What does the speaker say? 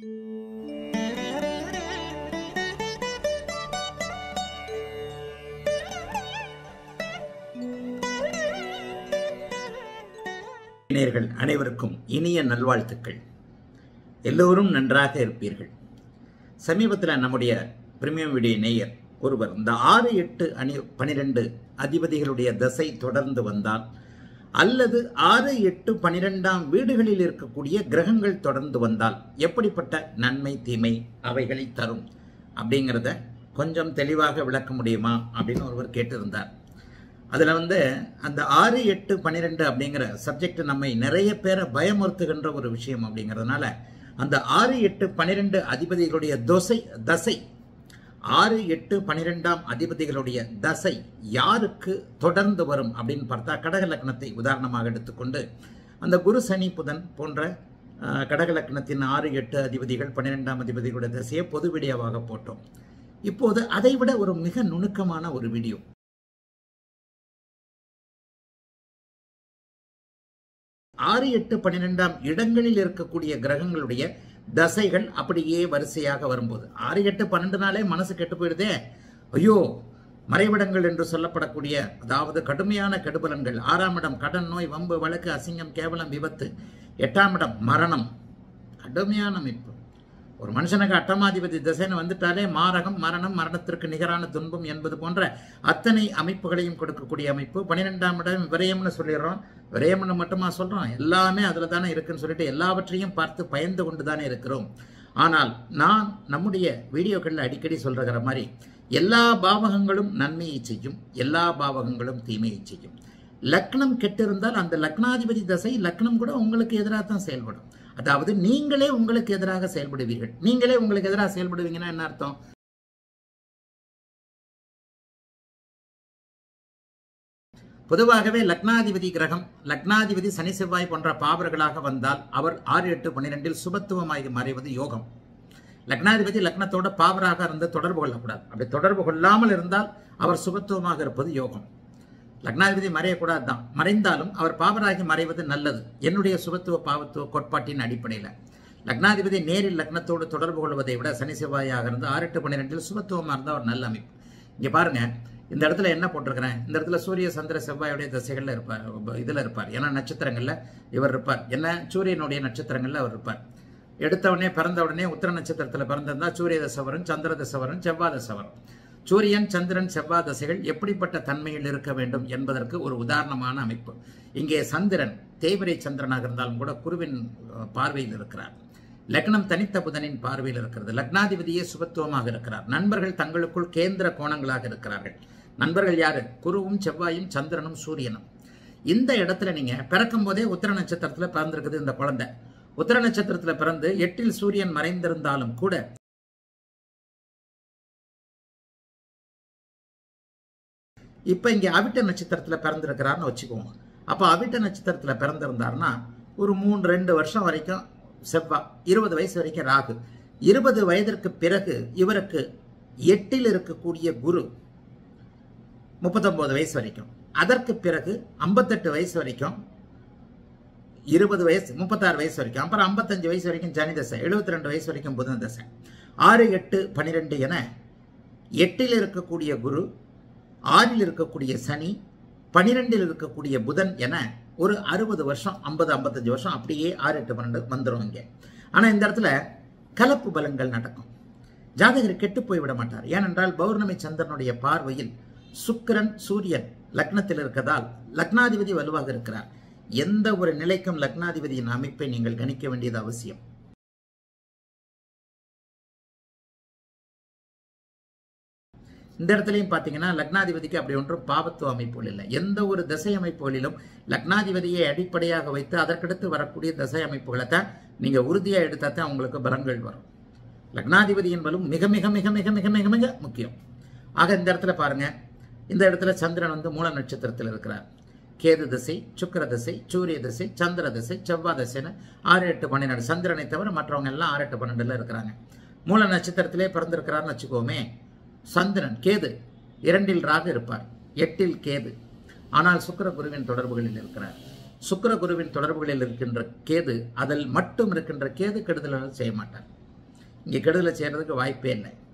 நேயர்கள் அனைவருக்கும் இனிய நல்வாழ்த்துக்கள் எல்லோரும் நன்றாக இருப்பீர்கள் சமீபத்தில் நம்முடைய பிரீமியம் வீடியோ நேயர் ஒருவர் இந்த ஆறு எட்டு அணி பனிரெண்டு அதிபதிகளுடைய தசை தொடர்ந்து வந்தால் அல்லது ஆறு எட்டு பனிரெண்டாம் வீடுகளில் இருக்கக்கூடிய கிரகங்கள் தொடர்ந்து வந்தால் எப்படிப்பட்ட நன்மை தீமை அவைகளை தரும் அப்படிங்கிறத கொஞ்சம் தெளிவாக விளக்க முடியுமா அப்படின்னு ஒருவர் கேட்டிருந்தார் அதில் வந்து அந்த ஆறு எட்டு பன்னிரெண்டு அப்படிங்கிற சப்ஜெக்ட் நம்மை நிறைய பேரை பயமுறுத்துகின்ற ஒரு விஷயம் அப்படிங்கிறதுனால அந்த ஆறு எட்டு பன்னிரெண்டு அதிபதிகளுடைய தோசை தசை ஆறு எட்டு பன்னிரெண்டாம் அதிபதிகளுடைய தசை யாருக்கு தொடர்ந்து வரும் அப்படின்னு பார்த்தா கடக லக்னத்தை உதாரணமாக எடுத்துக்கொண்டு அந்த குரு சனி புதன் போன்ற அஹ், கடக லக்னத்தின் ஆறு எட்டு அதிபதிகள் பன்னிரெண்டாம் அதிபதிகளுடைய தசையை பொது வீடியோவாக போட்டோம் இப்போது அதை விட ஒரு மிக நுணுக்கமான ஒரு வீடியோ ஆறு எட்டு பன்னிரெண்டாம் இடங்களில் இருக்கக்கூடிய கிரகங்களுடைய தசைகள் அப்படியே வரிசையாக வரும்போது ஆறு எட்டு பன்னெண்டு நாளே மனசு கெட்டு போயிடுதே ஐயோ மறைவிடங்கள் என்று சொல்லப்படக்கூடிய அதாவது கடுமையான கெடுபலன்கள் ஆறாம் இடம் கடன் நோய் வம்பு வழக்கு அசிங்கம் கேவலம் விபத்து எட்டாம் இடம் மரணம் கடுமையான அமைப்பு ஒரு மனுஷனுக்கு அட்டமாதிபதி திசைன்னு வந்துட்டாலே மாரகம் மரணம் மரணத்திற்கு நிகரான துன்பம் என்பது போன்ற அத்தனை அமைப்புகளையும் கொடுக்கக்கூடிய அமைப்பு பன்னிரெண்டாம் இடம் விரயம்னு சொல்லிடுறோம் விரயம்னு மட்டுமா சொல்றோம் எல்லாமே அதுல தானே இருக்குன்னு சொல்லிட்டு எல்லாவற்றையும் பார்த்து பயந்து கொண்டு தானே இருக்கிறோம் ஆனால் நான் நம்முடைய வீடியோக்களில் அடிக்கடி சொல்றகிற மாதிரி எல்லா பாவகங்களும் நன்மையை செய்யும் எல்லா பாவகங்களும் தீமையை செய்யும் லக்னம் கெட்டிருந்தால் அந்த லக்னாதிபதி தசை லக்னம் கூட உங்களுக்கு எதிராக தான் செயல்படும் அதாவது நீங்களே உங்களுக்கு எதிராக செயல்படுவீர்கள் நீங்களே உங்களுக்கு எதிராக செயல்படுவீங்கன்னா என்ன அர்த்தம் பொதுவாகவே லக்னாதிபதி கிரகம் லக்னாதிபதி சனி செவ்வாய் போன்ற பாவர்களாக வந்தால் அவர் ஆறு எட்டு பன்னிரெண்டில் சுபத்துவமாகி மறைவது யோகம் லக்னாதிபதி லக்னத்தோட பாவராக இருந்து தொடர்பு கொள்ளக்கூடாது அப்படி தொடர்பு கொள்ளாமல் இருந்தால் அவர் சுபத்துவமாக இருப்பது யோகம் லக்னாதிபதி மறையக்கூடாது தான் மறைந்தாலும் அவர் பாவராகி மறைவது நல்லது என்னுடைய சுபத்துவ பாவத்துவ கோட்பாட்டின் அடிப்படையில் லக்னாதிபதி நேரில் லக்னத்தோடு தொடர்பு கொள்வதை விட சனி செவ்வாயாக இருந்து ஆறு எட்டு பன்னிரெண்டில் சுபத்துவமாக இருந்தால் ஒரு நல்ல அமைப்பு இங்கே பாருங்க இந்த இடத்துல என்ன போட்டிருக்கிறேன் இந்த இடத்துல சூரிய சந்திர செவ்வாயுடைய திசைகளில் இருப்பார் இதில் இருப்பார் ஏன்னா நட்சத்திரங்களில் இவர் இருப்பார் என்ன சூரியனுடைய நட்சத்திரங்களில் அவர் இருப்பார் எடுத்த உடனே பிறந்த உடனே உத்தர நட்சத்திரத்தில் பிறந்திருந்தா சூரிய தசை வரும் சந்திர தசை வரும் செவ்வாய் தசை வரும் சூரியன் சந்திரன் செவ்வாய் தசைகள் எப்படிப்பட்ட தன்மையில் இருக்க வேண்டும் என்பதற்கு ஒரு உதாரணமான அமைப்பு இங்கே சந்திரன் தேய்பிரை சந்திரனாக இருந்தாலும் கூட குருவின் அஹ், பார்வையில் இருக்கிறார் லக்னம் தனித்த புதனின் பார்வையில் இருக்கிறது லக்னாதிபதியே சுபத்துவமாக இருக்கிறார் நண்பர்கள் தங்களுக்குள் கேந்திர கோணங்களாக இருக்கிறார்கள் நண்பர்கள் யாரு குருவும் செவ்வாயும் சந்திரனும் சூரியனும் இந்த இடத்துல நீங்க பிறக்கும் போதே உத்தர நட்சத்திரத்துல பிறந்திருக்குது இந்த குழந்தை உத்தர நட்சத்திரத்துல பிறந்து எட்டில் சூரியன் மறைந்திருந்தாலும் கூட இப்ப இங்க அவிட்ட நட்சத்திரத்துல பிறந்திருக்கிறார்னு வச்சுக்குவோம் அப்ப அவிட்ட நட்சத்திரத்துல பிறந்திருந்தாருன்னா ஒரு மூணு ரெண்டு வருஷம் வரைக்கும் செவ்வாய் இருபது வயசு வரைக்கும் ராகு இருபது வயதிற்கு பிறகு இவருக்கு எட்டில் இருக்கக்கூடிய குரு முப்பத்தொன்பது வயசு வரைக்கும் அதற்கு பிறகு ஐம்பத்தெட்டு வயசு வரைக்கும் இருபது வயசு முப்பத்தாறு வயசு வரைக்கும் அப்புறம் ஐம்பத்தஞ்சு வயசு வரைக்கும் சனி தசை எழுபத்தி ரெண்டு வயசு வரைக்கும் புதன் தசை ஆறு எட்டு பனிரெண்டு என எட்டில் இருக்கக்கூடிய குரு ஆறில் இருக்கக்கூடிய சனி பனிரெண்டில் இருக்கக்கூடிய புதன் என ஒரு அறுபது வருஷம் ஐம்பது ஐம்பத்தஞ்சு வருஷம் அப்படியே ஆறு எட்டு பன்னெண்டு வந்துடும் இங்கே ஆனால் இந்த இடத்துல கலப்பு பலன்கள் நடக்கும் ஜாதகர் கெட்டு போய் விட மாட்டார் ஏனென்றால் பௌர்ணமி சந்திரனுடைய பார்வையில் சுக்கிரன் சூரியன் லக்னத்தில் இருக்கதால் லக்னாதிபதி வலுவாக இருக்கிறார் எந்த ஒரு நிலைக்கும் லக்னாதிபதியின் அமைப்பை நீங்கள் கணிக்க வேண்டியது அவசியம் இந்த இடத்துலையும் பார்த்தீங்கன்னா லக்னாதிபதிக்கு அப்படி ஒன்றும் பாவத்துவ அமைப்புகள் இல்லை எந்த ஒரு திசை அமைப்புகளிலும் லக்னாதிபதியை அடிப்படையாக வைத்து அதற்கடுத்து வரக்கூடிய திசை அமைப்புகளை தான் நீங்கள் உறுதியாக எடுத்தா தான் உங்களுக்கு பலங்கள் வரும் லக்னாதிபதியின் பலம் மிக மிக மிக மிக மிக மிக மிக முக்கியம் ஆக இந்த இடத்துல பாருங்க இந்த இடத்துல சந்திரன் வந்து மூல நட்சத்திரத்தில் இருக்கிறார் கேது திசை சுக்கிர திசை சூரிய திசை சந்திர திசை செவ்வாய் திசைன்னு ஆறு எட்டு பன்னிரெண்டு சந்திரனை தவிர மற்றவங்க எல்லாம் ஆறு எட்டு பன்னெண்டுல இருக்கிறாங்க மூல நட்சத்திரத்திலே பிறந்திருக்கிறார்னு வச்சுக்கோமே சந்திரன் கேது இரண்டில் ராகு இருப்பார் எட்டில் கேது ஆனால் சுக்கிர குருவின் தொடர்புகளில் இருக்கிறார் சுக்கிர குருவின் தொடர்புகளில் இருக்கின்ற கேது அதில் மட்டும் இருக்கின்ற கேது கெடுதல்கள் செய்ய மாட்டார் இங்கே கெடுதலை செய்கிறதுக்கு வாய்ப்பே இல்லை